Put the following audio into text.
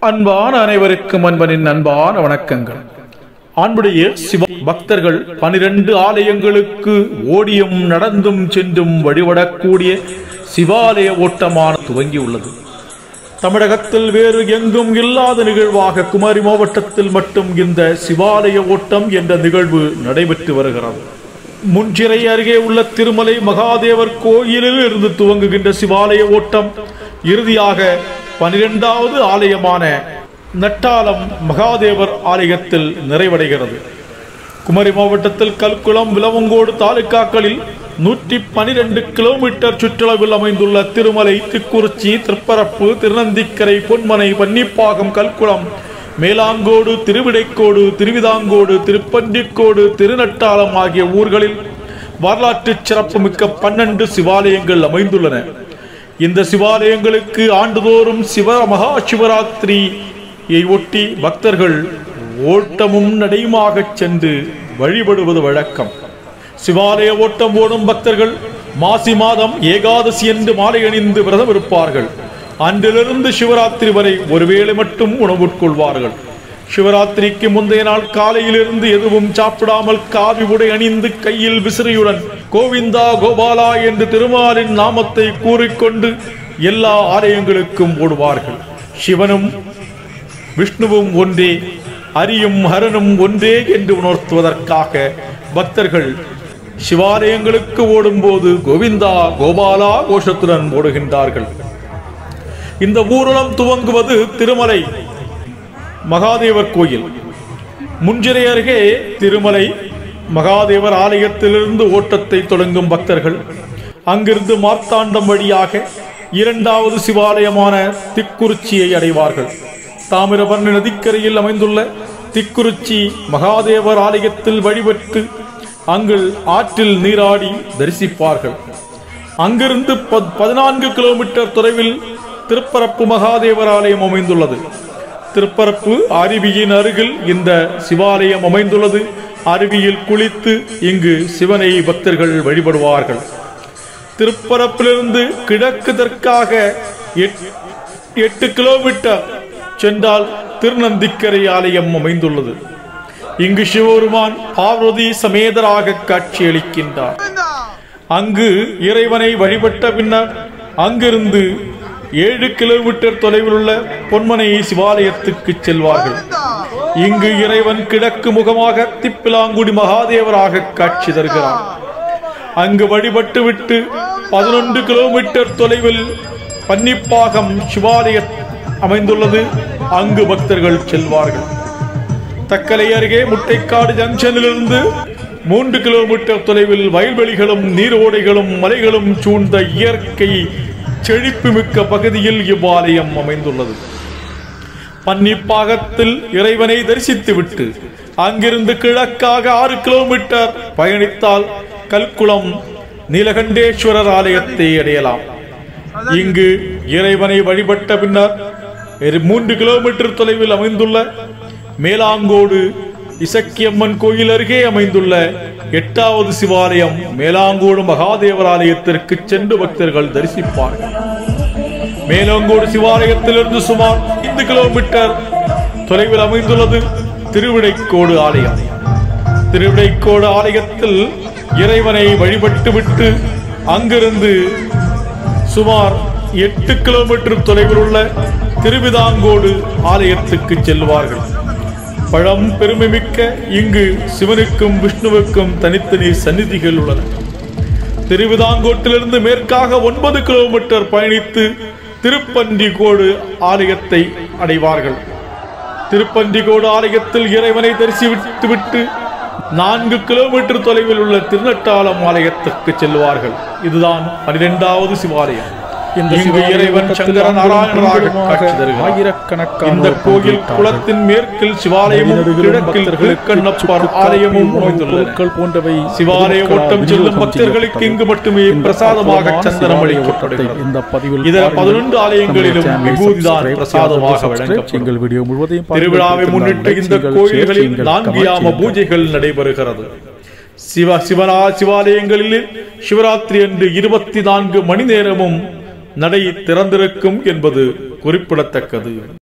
அன்பான அனைவருக்கும் அன்பனின் அன்பான வணக்கங்கள் அன்புடைய சிவ பக்தர்கள் பனிரெண்டு ஆலயங்களுக்கு ஓடியும் நடந்தும் சென்றும் வழிபடக்கூடிய சிவாலய ஓட்டமான துவங்கியுள்ளது தமிழகத்தில் வேறு எங்கும் இல்லாத நிகழ்வாக குமரி மாவட்டத்தில் மட்டும் இந்த சிவாலய ஓட்டம் என்ற நிகழ்வு நடைபெற்று வருகிறது முன்சிறை அருகே உள்ள திருமலை மகாதேவர் கோயிலில் இருந்து துவங்குகின்ற சிவாலய ஓட்டம் இறுதியாக பனிரெண்டாவது ஆலயமான நட்டாலம் மகாதேவர் ஆலயத்தில் நிறைவடைகிறது குமரி மாவட்டத்தில் கல்குளம் விலவங்கோடு தாலுக்காக்களில் நூற்றி பனிரெண்டு கிலோமீட்டர் சுற்றளவில் அமைந்துள்ள திருமலை திக்குறிச்சி திருப்பரப்பு திருநந்திக்கரை பொன்மனை பன்னிப்பாகம் கல்குளம் மேலாங்கோடு திருவிடைக்கோடு திருவிதாங்கோடு திருப்பண்டிக்கோடு திருநட்டாலம் ஆகிய ஊர்களில் வரலாற்று சிறப்புமிக்க பன்னெண்டு சிவாலயங்கள் அமைந்துள்ளன இந்த சிவாலயங்களுக்கு ஆண்டுதோறும் சிவ மகா சிவராத்திரியை ஒட்டி பக்தர்கள் ஓட்டமும் நடையுமாகச் சென்று வழிபடுவது வழக்கம் சிவாலய ஓட்டம் ஓடும் பக்தர்கள் மாசி மாதம் ஏகாதசி என்று மாலை அணிந்து விரதம் இருப்பார்கள் அன்றிலிருந்து சிவராத்திரி வரை ஒருவேளை மட்டும் உணவுட்கொள்வார்கள் சிவராத்திரிக்கு முந்தைய நாள் காலையிலிருந்து எதுவும் சாப்பிடாமல் காவி உடை அணிந்து கையில் விசிறியுடன் கோவிந்தா கோபாலா என்று திருமாலின் நாமத்தை கூறிக்கொண்டு எல்லா ஆலயங்களுக்கும் ஓடுவார்கள் சிவனும் விஷ்ணுவும் ஒன்றே அரியும் ஹரனும் ஒன்றே என்று உணர்த்துவதற்காக பக்தர்கள் சிவாலயங்களுக்கு ஓடும்போது கோவிந்தா கோபாலா கோஷத்துடன் ஓடுகின்றார்கள் இந்த ஊர்வலம் துவங்குவது திருமலை மகாதேவர் கோயில் முஞ்சிறை அருகே திருமலை மகாதேவர் ஆலயத்திலிருந்து ஓட்டத்தை தொடங்கும் பக்தர்கள் அங்கிருந்து மார்த்தாண்டம் வழியாக இரண்டாவது சிவாலயமான திக்குறிச்சியை அடைவார்கள் தாமிரபரணி நதிக்கரையில் அமைந்துள்ள திக்குறிச்சி மகாதேவர் ஆலயத்தில் வழிபட்டு அங்கு ஆற்றில் நீராடி தரிசிப்பார்கள் அங்கிருந்து பத்- பதினான்கு கிலோமீட்டர் தொலைவில் திருப்பரப்பு மகாதேவர் ஆலயம் அமைந்துள்ளது திருப்பரப்பு அருவியின் அருகில் இந்த சிவாலயம் அமைந்துள்ளது அருவியில் குளித்து இங்கு சிவனை பக்தர்கள் வழிபடுவார்கள் திருப்பரப்பிலிருந்து கிழக்கு தெற்காக எட்- எட்டு கிலோமீட்டர் சென்றால் திருநந்திக்கரை ஆலயம் அமைந்துள்ளது இங்கு சிவபெருமான் பார்வதி சமேதராக காட்சியளிக்கின்றார் அங்கு இறைவனை வழிபட்ட பின்னர் அங்கிருந்து ஏழு கிலோமீட்டர் தொலைவில் உள்ள பொன்மனை சிவாலயத்துக்கு செல்வார்கள் இங்கு இறைவன் கிழக்கு முகமாக திப்பிலாங்குடி மகாதேவராக காட்சி தருகிறார் அங்கு வழிபட்டு விட்டு பதினொன்று கிலோமீட்டர் தொலைவில் பன்னிப்பாகம் சிவாலய அமைந்துள்ளது அங்கு பக்தர்கள் செல்வார்கள் தக்கலை அருகே முட்டைக்காடு ஜங்ஷனிலிருந்து மூன்று கிலோமீட்டர் தொலைவில் வயல்வெளிகளும் நீரோடைகளும் மலைகளும் சூழ்ந்த இயற்கை செழிப்புமிக்க பகுதியில் இவ்வாலயம் அமைந்துள்ளது பன்னிப்பாகத்தில் இறைவனை தரிசித்துவிட்டு அங்கிருந்து கிழக்காக ஆறு கிலோமீட்டர் பயணித்தால் கல்குளம் நீலகண்டேஸ்வரர் ஆலயத்தை அடையலாம் இங்கு இறைவனை வழிபட்ட பின்னர் இரு- மூன்று கிலோமீட்டர் தொலைவில் அமைந்துள்ள மேலாங்கோடு இசக்கியம்மன் கோயில் அருகே அமைந்துள்ள எட்டாவது சிவாலயம் மேலாங்கோடு மகாதேவர் ஆலயத்திற்கு சென்று பக்தர்கள் தரிசிப்பார்கள் மேலோங்கோடு சிவாலயத்திலிருந்து சுமார் ஐந்து கிலோமீட்டர் தொலைவில் அமைந்துள்ளது திருவிடைக்கோடு ஆலயம் திருவிடைக்கோடு ஆலயத்தில் இறைவனை வழிபட்டுவிட்டு அங்கிருந்து சுமார் எட்டு கிலோமீட்டர் தொலைவில் உள்ள திருவிதாங்கோடு ஆலயத்துக்கு செல்வார்கள் பழம் பெருமைமிக்க இங்கு சிவனுக்கும் விஷ்ணுவுக்கும் தனித்தனி சந்நிதிகள் உள்ளன திருவிதாங்கோட்டிலிருந்து மேற்காக ஒன்பது கிலோமீட்டர் பயணித்து திருப்பன்றிகோடு ஆலயத்தை அடைவார்கள் திருப்பன்றிகோடு ஆலயத்தில் இறைவனை தரிசித்துவிட்டு நான்கு கிலோமீட்டர் தொலைவில் உள்ள திருநட்டாலம் ஆலயத்திற்கு செல்வார்கள் இதுதான் பனிரெண்டாவது சிவாலயம் இந்த இங்கு சிவாலய இறைவன் ஓட்டத்தில் சங்கர நாராயணராக அங்குமிங்குமாக காட்சி தருகிறார் ஆயிரக்கணக்கானோர் இந்த கோயில் பங்கேற்றார்கள். குளத்தின் மேற்கில் சிவாலயமும் நடுவிலும் கிழக்கில் பக்தர்களுக்கு திருக்கண்ணப்பர் சுக்கு ஆலயமும் காப்பி, உணவுப் அமைந்துள்ளன பொருட்கள் போன்றவை சிவாலய பொதுமக்களால் ஓட்டம் செல்லும் விநியோகம் பக்தர்களுக்கு செய்யப்பட்டது. இங்கு மட்டுமே இந்த பிரசாதமாக அற்புதமான சந்தனம் சிவாலய அளிக்கப்படுகிறது ஓட்டத்தை இந்த பதிவில் இதர பாருங்கள். பதினொன்று ஆலயங்களிலும் நம்முடைய சேனலை விபூதிதான் subscribe பிரசாதமாக செய்யாதவர்கள் subscribe வழங்கப்படும். செய்யுங்கள். வீடியோ முழுவதையும் பாருங்கள். திருவிழாவை பிடித்திருந்தால் முன்னிட்டு like இந்த செய்யுங்கள், share கோயில்களில் செய்யுங்கள், நான்கு comment யாம செய்யுங்கள். பூஜைகள் நடைபெறுகிறது சிவ சிவனா சிவாலயங்களில் சிவராத்திரி அன்று இருபத்தி நான்கு மணி நேரமும் நடை திறந்திருக்கும் என்பது குறிப்பிடத்தக்கது